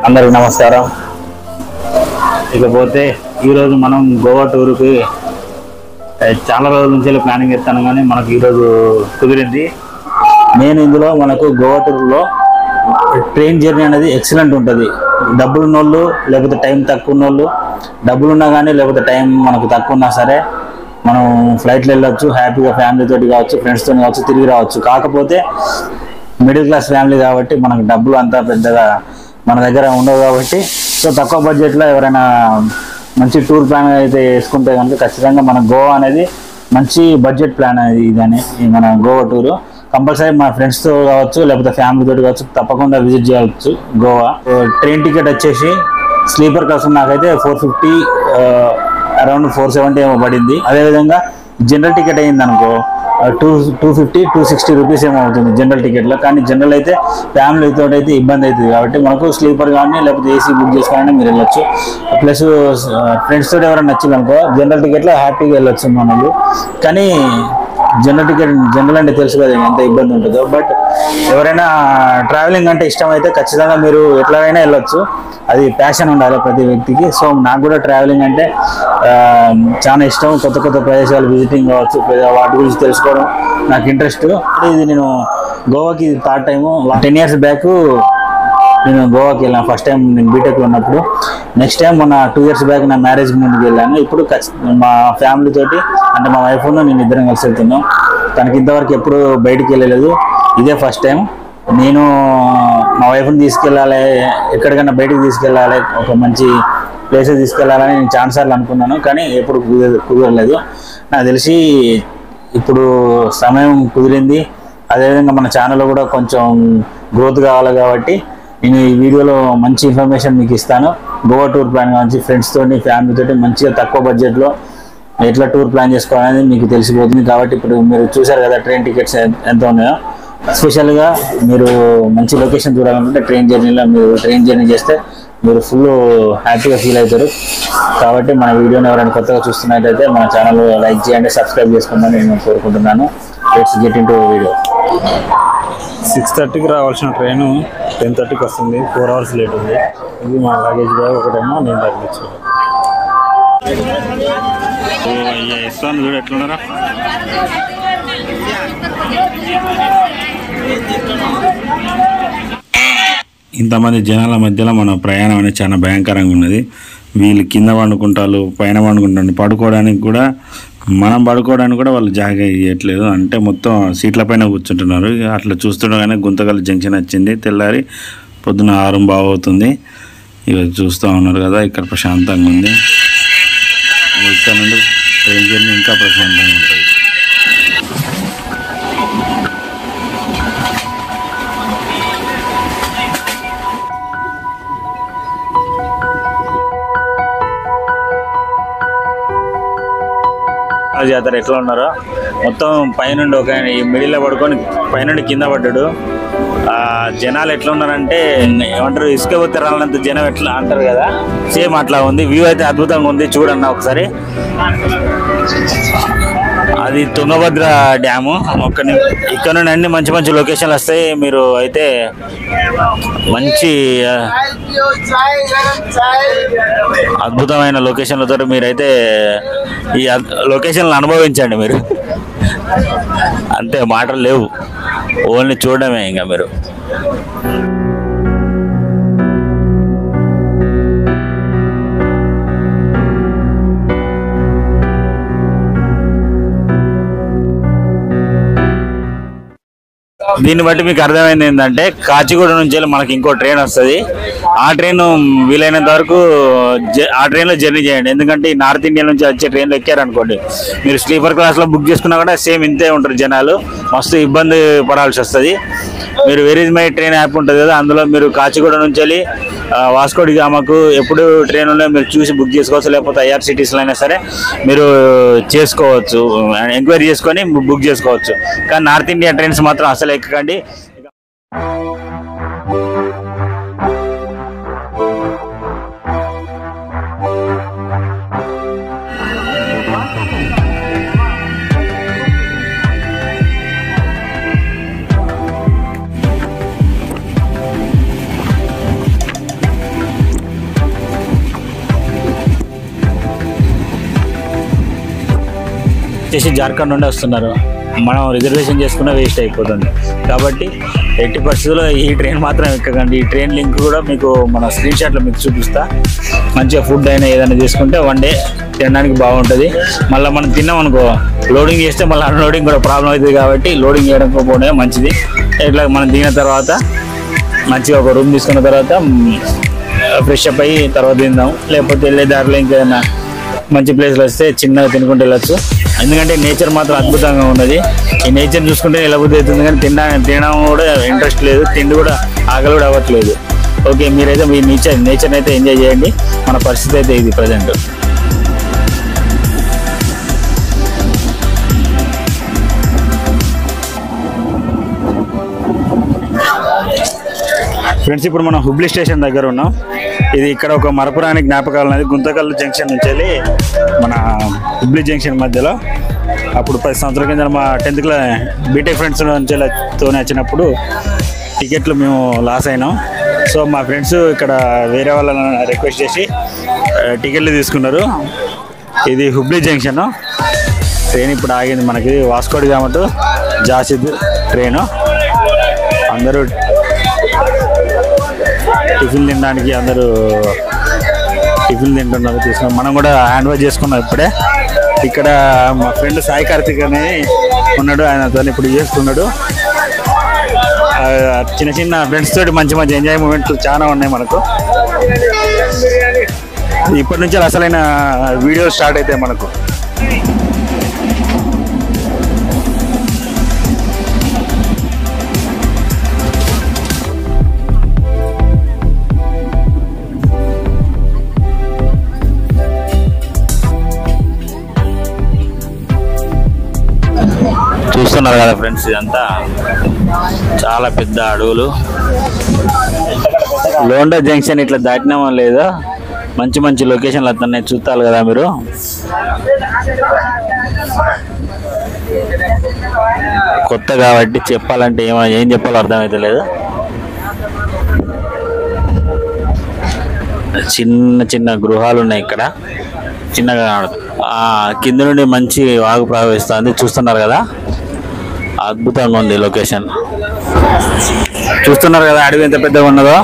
అందరికి నమస్కారం ఇకపోతే ఈరోజు మనం గోవా టూర్కి ఏ, చాలా రోజుల నుంచి ప్లానింగ్ చేస్తాను కానీ మనకు ఈరోజు కుదిరింది నేను ఇందులో మనకు గోవా టూర్లో ట్రైన్ జర్నీ అనేది ఎక్సలెంట్ ఉంటుంది డబ్బులు ఉన్నోళ్ళు లేకపోతే టైం తక్కువ ఉన్నోళ్ళు డబ్బులు ఉన్నా కానీ లేకపోతే టైం మనకు తక్కువ ఉన్నా సరే మనం ఫ్లైట్లో వెళ్ళొచ్చు హ్యాపీగా ఫ్యామిలీ తోటి కావచ్చు ఫ్రెండ్స్తో కావచ్చు తిరిగి రావచ్చు కాకపోతే మిడిల్ క్లాస్ ఫ్యామిలీ కాబట్టి మనకు డబ్బులు అంతా పెద్దగా మన దగ్గర ఉండవు కాబట్టి సో తక్కువ బడ్జెట్లో ఎవరైనా మంచి టూర్ ప్లాన్ అయితే వేసుకుంటే కనుక ఖచ్చితంగా మన గోవా అనేది మంచి బడ్జెట్ ప్లాన్ అనేది ఇదని ఈ మన గోవా టూరు కంపల్సరీ మన ఫ్రెండ్స్తో కావచ్చు లేకపోతే ఫ్యామిలీ తోటి కావచ్చు తప్పకుండా విజిట్ చేయవచ్చు గోవా ట్రైన్ టికెట్ వచ్చేసి స్లీపర్ కోసం నాకైతే four fifty around four seventy ఏమో పడింది అదేవిధంగా జనరల్ టికెట్ అయింది అనుకో two two fifty two sixty rupees ఏమో అవుతుంది జనరల్ టికెట్లో కానీ జనరల్ అయితే ఫ్యామిలీతో అయితే ఇబ్బంది అవుతుంది కాబట్టి మనకు స్లీపర్ కానీ లేకపోతే ఏసీ బుక్ చేసుకోవాలని మీరు వెళ్ళొచ్చు ప్లస్ ఫ్రెండ్స్ తోటి ఎవరైనా నచ్చింది అనుకో జనరల్ టికెట్లో హ్యాపీగా వెళ్ళొచ్చు మనకు కానీ జనరల్ టికెట్ జనరల్ అంటే తెలుసు కదా ఎంత ఇబ్బంది ఉంటుందో బట్ ఎవరైనా ట్రావెలింగ్ అంటే ఇష్టం అయితే ఖచ్చితంగా మీరు ఎట్లాగైనా వెళ్ళొచ్చు అది ప్యాషన్ ఉండాలి ప్రతి వ్యక్తికి సో నాకు కూడా ట్రావెలింగ్ అంటే ఆ, చాలా ఇష్టం కొత్త కొత్త ప్రదేశాలు విజిటింగ్ కావచ్చు లేదా వాటి గురించి తెలుసుకోవడం నాకు ఇంట్రెస్ట్ ఇది నేను గోవాకి third time ten years back నేను గోవాకి వెళ్ళాను ఫస్ట్ టైం నేను బీటెక్ ఉన్నప్పుడు నెక్స్ట్ టైం మొన్న టూ ఇయర్స్ బ్యాక్ నా మ్యారేజ్ ముందుకు వెళ్ళాను ఇప్పుడు ఖచ్చి- మా ఫ్యామిలీ తోటి అంటే మా వైఫ్ నేను ఇద్దరం కలిసి వెళ్తున్నాం తనకి ఇంతవరకు ఎప్పుడు బయటికి వెళ్ళలేదు ఇదే ఫస్ట్ టైం నేను మా వైఫ్ని తీసుకెళ్ళాలి ఎక్కడికైనా బయటికి తీసుకెళ్ళాలి ఒక మంచి ప్లేస్ తీసుకెళ్ళాలని నేను చాలా సార్లు అనుకున్నాను కానీ ఎప్పుడు కుదర- కుదరలేదు నాకు తెలిసి ఇప్పుడు సమయం కుదిరింది అదేవిధంగా మన ఛానల్లో కూడా కొంచెం గ్రోత్ కావాలి కాబట్టి నేను ఈ వీడియోలో మంచి ఇన్ఫర్మేషన్ మీకు ఇస్తాను గోవా టూర్ ప్లాన్ కావచ్చు ఫ్రెండ్స్ తోటి ఫ్యామిలీ తోటి మంచిగా తక్కువ బడ్జెట్లో ఎట్లా టూర్ ప్లాన్ చేసుకోవాలనేది మీకు తెలిసిపోతుంది కాబట్టి ఇప్పుడు మీరు చూసారు కదా ట్రైన్ టికెట్స్ ఎంత ఉన్నాయో స్పెషల్గా మీరు మంచి లొకేషన్ చూడాలనుకుంటే ట్రైన్ జర్నీలో మీరు ట్రైన్ జర్నీ చేస్తే మీరు ఫుల్ హ్యాపీగా ఫీల్ అవుతారు కాబట్టి మన వీడియోని ఎవరైనా కొత్తగా చూస్తున్నట్టయితే మన ఛానల్ లైక్ చేయండి సబ్స్క్రైబ్ చేసుకోమని నేను కోరుకుంటున్నాను let's get into video six థర్టీకి రావాల్సిన ట్రైన్ టెన్ థర్టీకి వస్తుంది ఫోర్ అవర్స్ లేట్ ఉంది ఇది మా లగేజ్ బ్యాగ్ ఒకటేమో నేను తగ్గించు ఇస్తాను చూడు ఎట్లున్నారా ఇంతమంది జనాల మధ్యలో మన ప్రయాణం అనేది చాలా భయంకరంగా ఉన్నది వీళ్ళు కింద పండుకుంటారు పైన పండుకుంటారు పడుకోవడానికి కూడా మనం పడుకోవడానికి కూడా వాళ్ళు జాగా ఇవ్వట్లేదు అంటే మొత్తం సీట్ల పైన కూర్చుంటున్నారు ఇక అట్లా చూస్తుండగానే గుంతకల్ జంక్షన్ వచ్చింది తెల్లారి పొద్దున ఆరు బావు అవుతుంది ఇక చూస్తూ ఉన్నారు కదా ఇక్కడ ప్రశాంతంగా ఉంది ఇక్కడ నుండి ట్రైన్ జర్నీ ఇంకా ప్రశాంతంగా ఉంటుంది ఆ జాతర ఎట్లా ఉన్నారో మొత్తం పైనుండి ఒక ఆయన ఈ మిడిల్లో పడుకొని పైనుండి కింద పడ్డాడు ఆ జనాలు ఎట్లా ఉన్నారంటే ఏమంటారు ఇసుక పోతే రాలంత జనం ఎట్లా అంటారు కదా సేమ్ అట్లా ఉంది వ్యూ అయితే అద్భుతంగా ఉంది చూడన్న ఒకసారి అది తుంగభద్ర డ్యాము ఒక ని- ఇక్కడ నుండి అన్ని మంచి మంచి లొకేషన్లు వస్తాయి మీరు అయితే మంచి ఆ, అద్భుతమైన లొకేషన్లతో మీరైతే ఈ అద్- లొకేషన్లు అనుభవించండి మీరు అంతే మాటలు లేవు ఓన్లీ చూడడమే ఇంకా మీరు దీన్ని బట్టి మీకు అర్థమైంది ఏంటంటే కాచిగూడ నుంచి వెళ్ళి మనకి ఇంకో ట్రైన్ వస్తుంది ఆ ట్రైన్ వీలైనంత వరకు జ- ఆ ట్రైన్లో జర్నీ చేయండి ఎందుకంటే ఈ నార్త్ ఇండియా నుంచి వచ్చే ట్రైన్లో ఎక్కారనుకోండి మీరు స్లీపర్ క్లాస్లో బుక్ చేసుకున్నా కూడా సేమ్ ఇంతే ఉంటారు జనాలు మస్తు ఇబ్బంది పడాల్సి వస్తుంది మీరు వెరీజ్ మై ట్రైన్ యాప్ ఉంటుంది కదా అందులో మీరు కాచిగూడ నుంచి వెళ్ళి ఆ, వాస్కోడి గామకు ఎప్పుడు ట్రైన్ ఉన్నాయో మీరు చూసి బుక్ చేసుకోవచ్చు లేకపోతే ఐఆర్సిటీస్లో అయినా సరే మీరు చేసుకోవచ్చు ఎంక్వైరీ చేసుకొని బుక్ చేసుకోవచ్చు కానీ నార్త్ ఇండియా ట్రైన్స్ మాత్రం అసలు ఎక్కకండి వచ్చేసి జార్ఖండ్ నుండి వస్తున్నారు మనం రిజర్వేషన్ చేసుకున్న వేస్ట్ అయిపోతుంది కాబట్టి ఎట్టి పరిస్థితుల్లో ఈ ట్రైన్ మాత్రం ఎక్కకండి ఈ ట్రైన్ లింక్ కూడా మీకు మన స్క్రీన్ షాట్లో మీకు చూపిస్తా మంచిగా ఫుడ్ అయినా ఏదైనా తీసుకుంటే వన్ డే తినడానికి బాగుంటుంది మళ్ళీ మనం తిన్నాం అనుకో లోడింగ్ చేస్తే మళ్ళీ అన్లోడింగ్ కూడా ప్రాబ్లం అవుతుంది కాబట్టి లోడింగ్ చేయడం పోవడమే మంచిది ఇట్లా మనం దిగిన తర్వాత మంచిగా ఒక రూమ్ తీసుకున్న తర్వాత ఫ్రెష్ అప్ అయ్యి తర్వాత తిందాం లేకపోతే వెళ్ళే దారిలో ఇంకేదైనా మంచి ప్లేస్లు వస్తే చిన్నగా తినుకుంటూ వెళ్ళొచ్చు ఎందుకంటే నేచర్ మాత్రం అద్భుతంగా ఉన్నది ఈ నేచర్ చూసుకుంటే వెళ్ళబుద్ధి అవుతుంది కానీ తినడా తినడం కూడా ఇంట్రెస్ట్ లేదు తిండి కూడా ఆకలి కూడా అవ్వట్లేదు ఓకే మీరైతే మీ నేచర్ నేచర్ని అయితే ఎంజాయ్ చేయండి మన పరిస్థితి అయితే ఇది ప్రజెంట్ ఫ్రెండ్స్ ఇప్పుడు మనం హుబ్లీ స్టేషన్ దగ్గర ఉన్నాం ఇది ఇక్కడ ఒక మరపురాని జ్ఞాపకాలు అనేది గుంతకల్లు జంక్షన్ నుంచి వెళ్ళి మన హుబ్లీ జంక్షన్ మధ్యలో అప్పుడు పది సంవత్సరాల కింద మా టెన్త్ క్లాస్ బీటెక్ ఫ్రెండ్స్ నుంచి తోనే వచ్చినప్పుడు టికెట్లు మేము లాస్ అయినాం సో మా ఫ్రెండ్స్ ఇక్కడ వేరే వాళ్ళని రిక్వెస్ట్ చేసి ఆ, టికెట్లు తీసుకున్నారు ఇది హుబ్లీ జంక్షన్ ట్రైన్ ఇప్పుడు ఆగింది మనకి Vasco da Gama to Jasidih train అందరూ టిఫిన్ తినడానికి అందరూ టిఫిన్ తింటున్నారు తీసుకున్నాం మనం కూడా హ్యాండ్ వాష్ చేసుకున్నాం ఇప్పుడే ఇక్కడ మా ఫ్రెండ్ సాయి కార్తిక్ అని ఉన్నాడు ఆయన తను ఇప్పుడు చేస్తున్నాడు ఆ, చిన్న చిన్న ఫ్రెండ్స్ తోటి మంచి మంచి ఎంజాయ్ మూమెంట్స్ చాలా ఉన్నాయి మనకు ఇప్పటి నుంచి అసలైన వీడియో స్టార్ట్ అవుతాయి మనకు చూస్తున్నారు కదా ఫ్రెండ్స్ ఇదంతా చాలా పెద్ద అడవులు లోండా జంక్షన్ ఇట్లా దాటినామో లేదో మంచి మంచి లొకేషన్లు వస్తున్నాయి చూస్తారు కదా మీరు కొత్త కాబట్టి చెప్పాలంటే ఏమో ఏం చెప్పాలో అర్థమైతే లేదు చిన్న చిన్న గృహాలు ఉన్నాయి ఇక్కడ చిన్నగా కనబడుతుంది. ఆ కింద నుండి మంచి వాగు ప్రవహిస్తుంది చూస్తున్నారు కదా అద్భుతంగా ఉంది లొకేషన్ చూస్తున్నారు కదా అడవి ఎంత పెద్దగా ఉన్నదో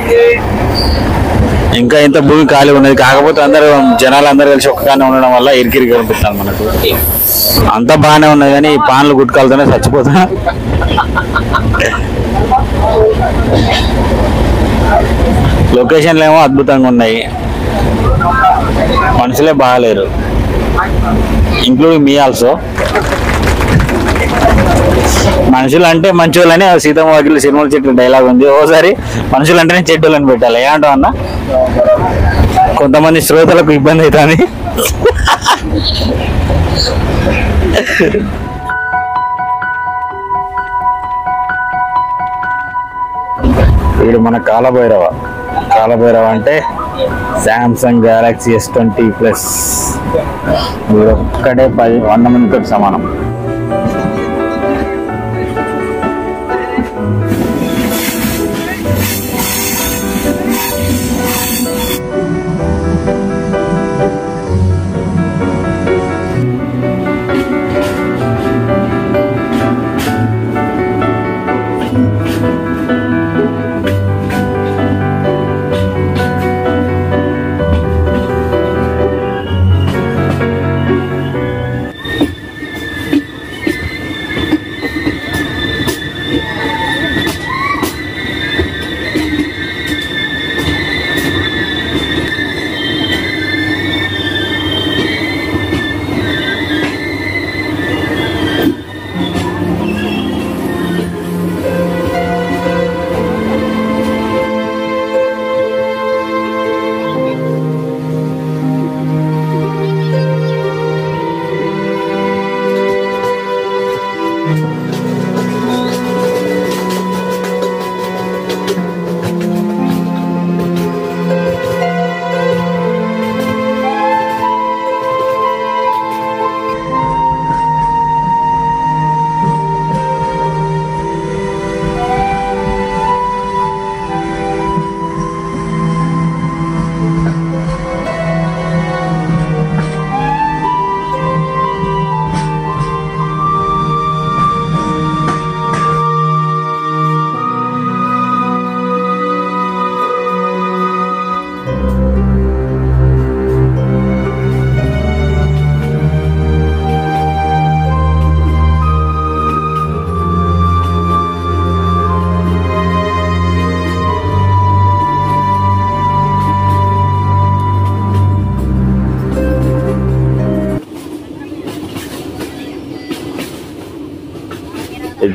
ఇంకా ఇంత భూమి ఖాళీ ఉన్నది కాకపోతే అందరూ జనాలు అందరూ కలిసి ఒక్కగానే ఉండడం వల్ల ఇరికిరికి కనిపిస్తాను మనకు అంతా బాగానే ఉన్నది కానీ ఈ పాన్లు గుట్కాలతోనే చచ్చిపోతున్నా లొకేషన్లు ఏమో అద్భుతంగా ఉన్నాయి మనుషులే బాగాలేరు ఇంక్లూడింగ్ మీ ఆల్సో మనుషులు అంటే మంచోళ్ళని సీతమ్మ వాకిలు సినిమాలు చెట్టు డైలాగ్ ఉంది ఓసారి మనుషులు అంటేనే చెడ్డోళ్ళని పెట్టాలి ఏమంటావు అన్న కొంతమంది శ్రోతలకు ఇబ్బంది అవుతుంది వీడు మన కాలభైరవ కాలభైరవ అంటే Samsung Galaxy S twenty plus వీడు ఒక్కడే పది వంద మందితో సమానం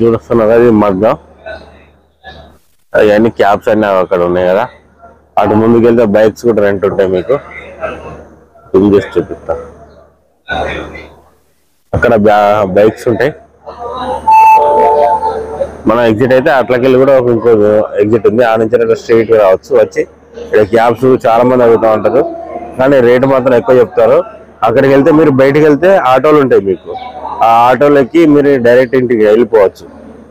చూస్తున్నారు అది మగ్గం అవన్నీ క్యాబ్స్ అన్ని అక్కడ ఉన్నాయి కదా అటు ముందుకు వెళ్తే బైక్స్ కూడా రెంట్ ఉంటాయి మీకు జూమ్ చేసి చూపిస్తా అక్కడ బైక్స్ ఉంటాయి మనం ఎగ్జిట్ అయితే అట్లకెళ్ళి కూడా ఒక ఇంకో ఎగ్జిట్ ఉంది ఆ నుంచి స్ట్రైట్ రావచ్చు వచ్చి ఇక్కడ క్యాబ్స్ చాలా మంది అడుగుతూ ఉంటారు కానీ రేటు మాత్రం ఎక్కువ చెప్తారు అక్కడికి వెళ్తే మీరు బయటికి వెళ్తే ఆటోలు ఉంటాయి మీకు ఆ ఆటోలు ఎక్కి మీరు డైరెక్ట్ ఇంటికి వెళ్ళిపోవచ్చు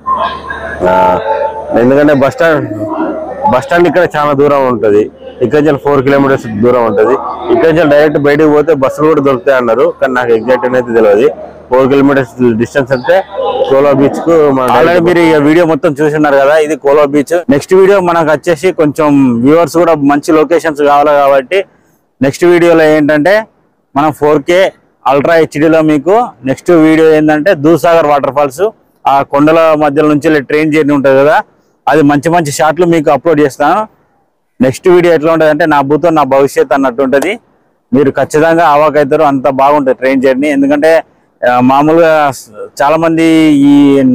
ఆ, ఎందుకంటే బస్ స్టాండ్ బస్ స్టాండ్ ఇక్కడ చాలా దూరం ఉంటుంది ఇక్కడ నుంచి ఫోర్ కిలోమీటర్స్ దూరం ఉంటుంది ఇక్కడ నుంచి డైరెక్ట్ బయటికి పోతే బస్సులు కూడా దొరుకుతాయి అన్నారు కానీ నాకు ఎగ్జాక్ట్ అనేది తెలియదు ఫోర్ కిలోమీటర్స్ డిస్టెన్స్ అంటే కోలా బీచ్ కు మనం ఆల్రెడీ మీరు ఈ వీడియో మొత్తం చూస్తున్నారు కదా ఇది కోలో బీచ్ నెక్స్ట్ వీడియో మనకు వచ్చేసి కొంచెం వ్యూవర్స్ కూడా మంచి లొకేషన్స్ కావాలి కాబట్టి నెక్స్ట్ వీడియోలో ఏంటంటే మనం ఫోర్ కే అల్ట్రా హెచ్డిలో మీకు నెక్స్ట్ వీడియో ఏంటంటే దూసాగర్ వాటర్ ఫాల్స్ ఆ కొండల మధ్యలో నుంచి ట్రైన్ జర్నీ ఉంటుంది కదా అది మంచి మంచి షాట్లు మీకు అప్లోడ్ చేస్తాను నెక్స్ట్ వీడియో ఎట్లా ఉంటుంది అంటే నా భూతం నా భవిష్యత్ అన్నట్టు ఉంటుంది మీరు ఖచ్చితంగా అవాక్ అవుతారు అంత బాగుంటుంది ట్రైన్ జర్నీ ఎందుకంటే ఆ, మామూలుగా స- చాలా మంది ఈ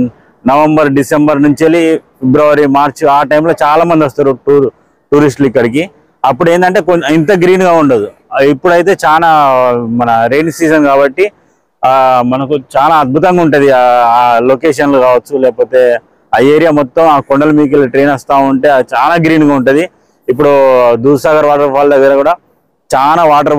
నవంబర్ డిసెంబర్ నుంచి వెళ్ళి ఫిబ్రవరి మార్చ్ ఆ టైంలో చాలా మంది వస్తారు టూర్ టూరిస్టులు ఇక్కడికి అప్పుడు ఏంటంటే కొంచెం ఇంత గ్రీన్ గా ఉండదు ఆ, ఇప్పుడైతే చాలా మన రెయిన్ సీజన్ కాబట్టి ఆ మనకు చాలా అద్భుతంగా ఉంటది ఆ ఆ లొకేషన్లు కావచ్చు లేకపోతే ఆ ఏరియా మొత్తం ఆ కొండల మీకు ట్రైన్ వస్తూ ఉంటే అది చాలా గ్రీన్ గా ఉంటది ఇప్పుడు దూసాగర్ వాటర్ ఫాల్ దగ్గర కూడా చాలా వాటర్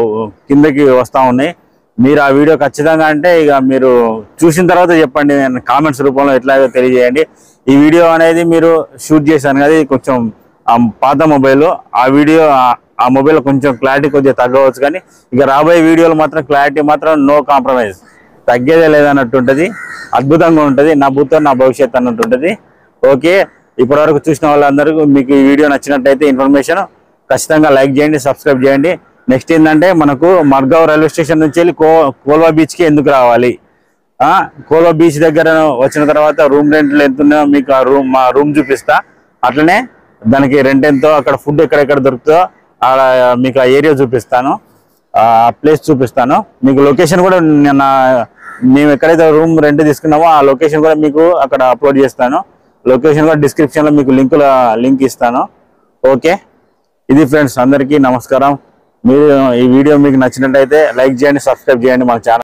కిందకి వస్తూ ఉన్నాయి మీరు ఆ వీడియో ఖచ్చితంగా అంటే ఇక మీరు చూసిన తర్వాత చెప్పండి కామెంట్స్ రూపంలో ఎట్లాగో తెలియజేయండి ఈ వీడియో అనేది మీరు షూట్ చేశాను కదా ఇది కొంచెం ఆ పాత మొబైల్ ఆ వీడియో ఆ- ఆ మొబైల్ కొంచెం క్లారిటీ కొద్దిగా తగ్గవచ్చు కానీ ఇక రాబోయే వీడియోలు మాత్రం క్లారిటీ మాత్రం నో కాంప్రమైజ్ తగ్గేదే లేదన్నట్టు ఉంటుంది అద్భుతంగా ఉంటుంది నా భూతం నా భవిష్యత్ అన్నట్టు ఉంటుంది ఓకే ఇప్పటివరకు చూసిన వాళ్ళందరూ మీకు ఈ వీడియో నచ్చినట్టయితే ఇన్ఫర్మేషన్ ఖచ్చితంగా లైక్ చేయండి సబ్స్క్రైబ్ చేయండి నెక్స్ట్ ఏంటంటే మనకు మర్గావ్ రైల్వే స్టేషన్ నుంచి వెళ్ళి కో కోల్వా బీచ్కి ఎందుకు రావాలి ఆ కోల్వా బీచ్ దగ్గర వచ్చిన తర్వాత రూమ్ రెంట్లు ఎంత ఉన్నాయో మీకు ఆ రూమ్ మా రూమ్ చూపిస్తా అట్లనే దానికి రెంట్ ఎంతో అక్కడ ఫుడ్ ఎక్కడెక్కడ దొరుకుతుందో ఆడ మీకు ఆ ఏరియా చూపిస్తాను ఆ ప్లేస్ చూపిస్తాను మీకు లొకేషన్ కూడా నిన్న మేము ఎక్కడైతే రూమ్ రెంట్ తీసుకున్నామో ఆ లొకేషన్ కూడా మీకు అక్కడ అప్లోడ్ చేస్తాను లొకేషన్ కూడా డిస్క్రిప్షన్ లో మీకు లింక్ లింక్ ఇస్తాను ఓకే ఇది ఫ్రెండ్స్ అందరికీ నమస్కారం మీరు ఈ వీడియో మీకు నచ్చినట్టయితే లైక్ చేయండి సబ్స్క్రైబ్ చేయండి మన ఛానల్